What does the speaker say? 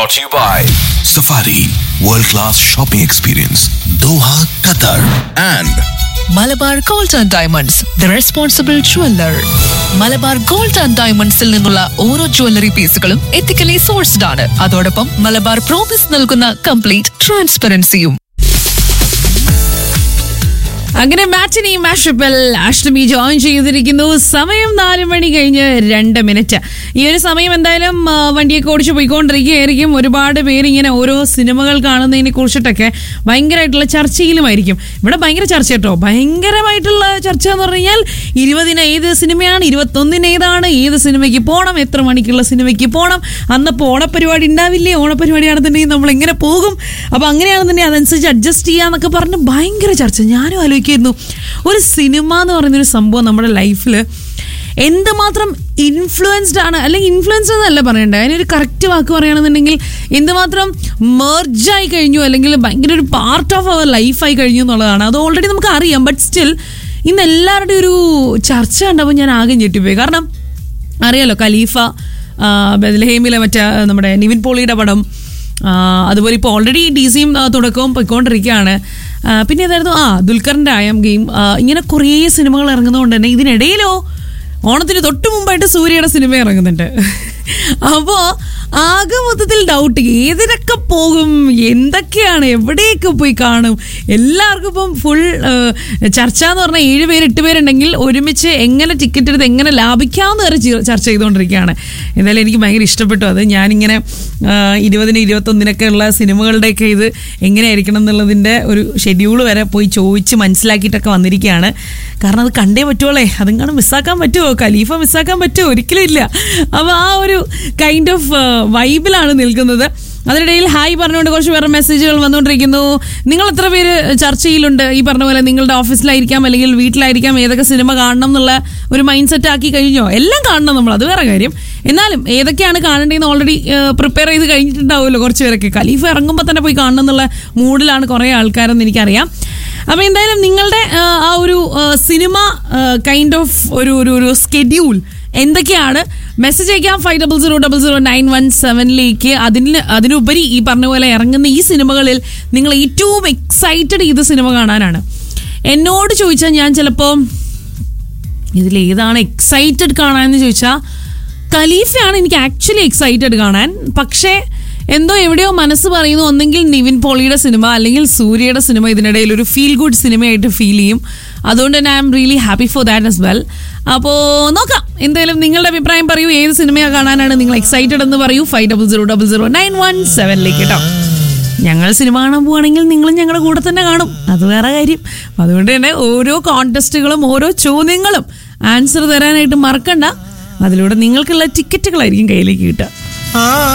brought to you by Safari World Class Shopping Experience Doha, Qatar and Malabar gold and diamonds the responsible jeweller Malabar gold and ഡയമണ്ട്സിൽ നിന്നുള്ള ഓരോ jewellery പീസുകളും ethically sourced ആണ് അതോടൊപ്പം Malabar promise നൽകുന്ന complete ട്രാൻസ്പെറൻസിയും അങ്ങനെ മാറ്റിനി മാഷപ്പിൽ അഷ്ടമി ജോയിൻ ചെയ്തിരിക്കുന്നു സമയം നാല് മണി കഴിഞ്ഞ് രണ്ട് മിനിറ്റ് ഈ ഒരു സമയം എന്തായാലും ആ, വണ്ടിയൊക്കെ ഓടിച്ച് പോയിക്കൊണ്ടിരിക്കുകയായിരിക്കും ഒരുപാട് പേര് ഇങ്ങനെ ഓരോ സിനിമകൾ കാണുന്നതിനെ കുറിച്ചിട്ടൊക്കെ ഭയങ്കരമായിട്ടുള്ള ചർച്ചയിലുമായിരിക്കും ഇവിടെ ഭയങ്കര ചർച്ച കേട്ടോ ഭയങ്കരമായിട്ടുള്ള ചർച്ച എന്ന് പറഞ്ഞു കഴിഞ്ഞാൽ ഇരുപതിന് ഏത് സിനിമയാണ് ഇരുപത്തൊന്നിന് ഏതാണ് ഏത് സിനിമയ്ക്ക് പോകണം എത്ര മണിക്കുള്ള സിനിമയ്ക്ക് പോകണം അന്നപ്പോൾ ഓണപ്പരിപാടി ഉണ്ടാവില്ലേ ഓണപ്പരിപാടിയാണെന്നുണ്ടെങ്കിൽ നമ്മൾ എങ്ങനെ പോകും അപ്പോൾ അങ്ങനെയാണെന്നുണ്ടെങ്കിൽ അതനുസരിച്ച് അഡ്ജസ്റ്റ് ചെയ്യാന്നൊക്കെ പറഞ്ഞ് ഭയങ്കര ചർച്ച ഞാനും ആലോചിക്കായിരുന്നു ഒരു സിനിമ എന്ന് പറയുന്ന ഒരു സംഭവം നമ്മുടെ ലൈഫിൽ എന്തുമാത്രം ഇൻഫ്ലുവൻസ്ഡ് ആണ് അല്ലെങ്കിൽ ഇൻഫ്ലുവൻസ് എന്നല്ല പറയണ്ടേ അതിനൊരു കറക്റ്റ് വാക്ക് പറയുകയാണെന്നുണ്ടെങ്കിൽ എന്തുമാത്രം മെർജായി കഴിഞ്ഞു അല്ലെങ്കിൽ ഭയങ്കര ഒരു പാർട്ട് ഓഫ് അവർ ലൈഫായി കഴിഞ്ഞു എന്നുള്ളതാണ് അത് ഓൾറെഡി നമുക്ക് അറിയാം ബട്ട് സ്റ്റിൽ ഇന്ന് എല്ലാവരുടെയും ഒരു ചർച്ച കണ്ടപ്പോൾ ഞാൻ ആകെ ഞെട്ടിപ്പോയി കാരണം അറിയാലോ ഖലീഫ ആ, ബെത്ലഹേമിലെ മറ്റേ നമ്മുടെ നിവിൻ പോളിയുടെ പടം ആ, അതുപോലെ ഇപ്പോൾ ഓൾറെഡി ഡി സിയും ആ, തുടക്കവും പോയിക്കൊണ്ടിരിക്കുകയാണ് ആ, പിന്നെ ഏതായിരുന്നു ആ ദുൽഖറിൻ്റെ ആയം ഗെയിം ആ, ഇങ്ങനെ കുറേ സിനിമകൾ ഇറങ്ങുന്നതുകൊണ്ട് തന്നെ ഇതിനിടയിലോ ഓണത്തിന് തൊട്ട് മുമ്പായിട്ട് സൂര്യയുടെ സിനിമ ഇറങ്ങുന്നുണ്ട് അപ്പോൾ ആകെ മൊത്തത്തിൽ ഡൗട്ട് ഏതിനൊക്കെ പോകും എന്തൊക്കെയാണ് എവിടെയൊക്കെ പോയി കാണും എല്ലാവർക്കും ഇപ്പം ഫുൾ ചർച്ച എന്ന് പറഞ്ഞാൽ ഏഴ് പേര് എട്ട് പേരുണ്ടെങ്കിൽ ഒരുമിച്ച് എങ്ങനെ ടിക്കറ്റ് എടുത്ത് എങ്ങനെ ലാഭിക്കാമെന്ന് വരെ ചി- ചർച്ച ചെയ്തുകൊണ്ടിരിക്കുകയാണ് എന്തായാലും എനിക്ക് ഭയങ്കര ഇഷ്ടപ്പെട്ടു അത് ഞാനിങ്ങനെ ആ, ഇരുപതിന് ഇരുപത്തൊന്നിനൊക്കെ ഉള്ള സിനിമകളുടെയൊക്കെ ഇത് എങ്ങനെയായിരിക്കണം എന്നുള്ളതിൻ്റെ ഒരു ഷെഡ്യൂൾ വരെ പോയി ചോദിച്ച് മനസ്സിലാക്കിയിട്ടൊക്കെ വന്നിരിക്കുകയാണ് കാരണം അത് കണ്ടേ പറ്റുള്ളേ അതും മിസ്സാക്കാൻ പറ്റുമോ ഖലീഫ മിസ്സാക്കാൻ പറ്റുമോ ഒരിക്കലും ഇല്ല അപ്പോൾ ആ ഒരു കൈൻഡ് ഓഫ് വൈബിലാണ് നിൽക്കുന്നത് അതിനിടയിൽ ഹായ് പറഞ്ഞുകൊണ്ട് കുറച്ച് പേരുടെ മെസ്സേജുകൾ വന്നുകൊണ്ടിരിക്കുന്നു നിങ്ങൾ എത്ര പേര് ചർച്ചയിലുണ്ട് ഈ പറഞ്ഞ പോലെ നിങ്ങളുടെ ഓഫീസിലായിരിക്കാം അല്ലെങ്കിൽ വീട്ടിലായിരിക്കാം ഏതൊക്കെ സിനിമ കാണണം എന്നുള്ള ഒരു മൈൻഡ് സെറ്റ് ആക്കി കഴിഞ്ഞോ എല്ലാം കാണണം നമ്മൾ അത് വേറെ കാര്യം എന്നാലും ഏതൊക്കെയാണ് കാണേണ്ടതെന്ന് ഓൾറെഡി പ്രിപ്പയർ ചെയ്ത് കഴിഞ്ഞിട്ടുണ്ടാവുമല്ലോ കുറച്ച് പേരൊക്കെ ഖലീഫ ഇറങ്ങുമ്പോൾ തന്നെ പോയി കാണണം എന്നുള്ള മൂഡിലാണ് കുറേ ആൾക്കാരെന്ന് എനിക്കറിയാം അപ്പോൾ എന്തായാലും നിങ്ങളുടെ ആ, ആ ഒരു ആ, സിനിമ കൈൻഡ് ഓഫ് ഒരു ഒരു ഒരു സ്കെഡ്യൂൾ എന്തൊക്കെയാണ് മെസ്സേജ് അയക്കാം five double zero double zero nine one സെവനിലേക്ക് അതിന് അതിനുപരി ഈ പറഞ്ഞ പോലെ ഇറങ്ങുന്ന ഈ സിനിമകളിൽ നിങ്ങൾ ഏറ്റവും എക്സൈറ്റഡ് ചെയ്ത സിനിമ കാണാനാണ് എന്നോട് ചോദിച്ചാൽ ഞാൻ ചിലപ്പോൾ ഇതിലേതാണ് എക്സൈറ്റഡ് കാണാനെന്ന് ചോദിച്ചാൽ ഖലീഫയാണ് എനിക്ക് ആക്ച്വലി എക്സൈറ്റഡ് കാണാൻ പക്ഷേ എന്തോ എവിടെയോ മനസ്സ് പറയുന്നു ഒന്നെങ്കിൽ നിവിൻ പോളിയുടെ സിനിമ അല്ലെങ്കിൽ സൂര്യയുടെ സിനിമ ഇതിനിടയിൽ ഒരു ഫീൽ ഗുഡ് സിനിമയായിട്ട് ഫീൽ ചെയ്യും അതുകൊണ്ട് തന്നെ I am really happy for that as well അപ്പോൾ നോക്കാം എന്തായാലും നിങ്ങളുടെ അഭിപ്രായം പറയൂ ഏത് സിനിമയാണ് കാണാനാണ് നിങ്ങൾ എക്സൈറ്റഡ് എന്ന് പറയൂ five double zero double zero nine one സെവനിലേക്ക് കേട്ടോ ഞങ്ങൾ സിനിമ കാണാൻ പോവാണെങ്കിൽ നിങ്ങളും ഞങ്ങളുടെ കൂടെ തന്നെ കാണും അത് വേറെ കാര്യം അതുകൊണ്ട് തന്നെ ഓരോ കോൺടെസ്റ്റുകളും ഓരോ ചോദ്യങ്ങളും ആൻസർ തരാനായിട്ട് മറക്കണ്ട അതിലൂടെ നിങ്ങൾക്കുള്ള ടിക്കറ്റുകളായിരിക്കും കയ്യിലേക്ക് കിട്ടുക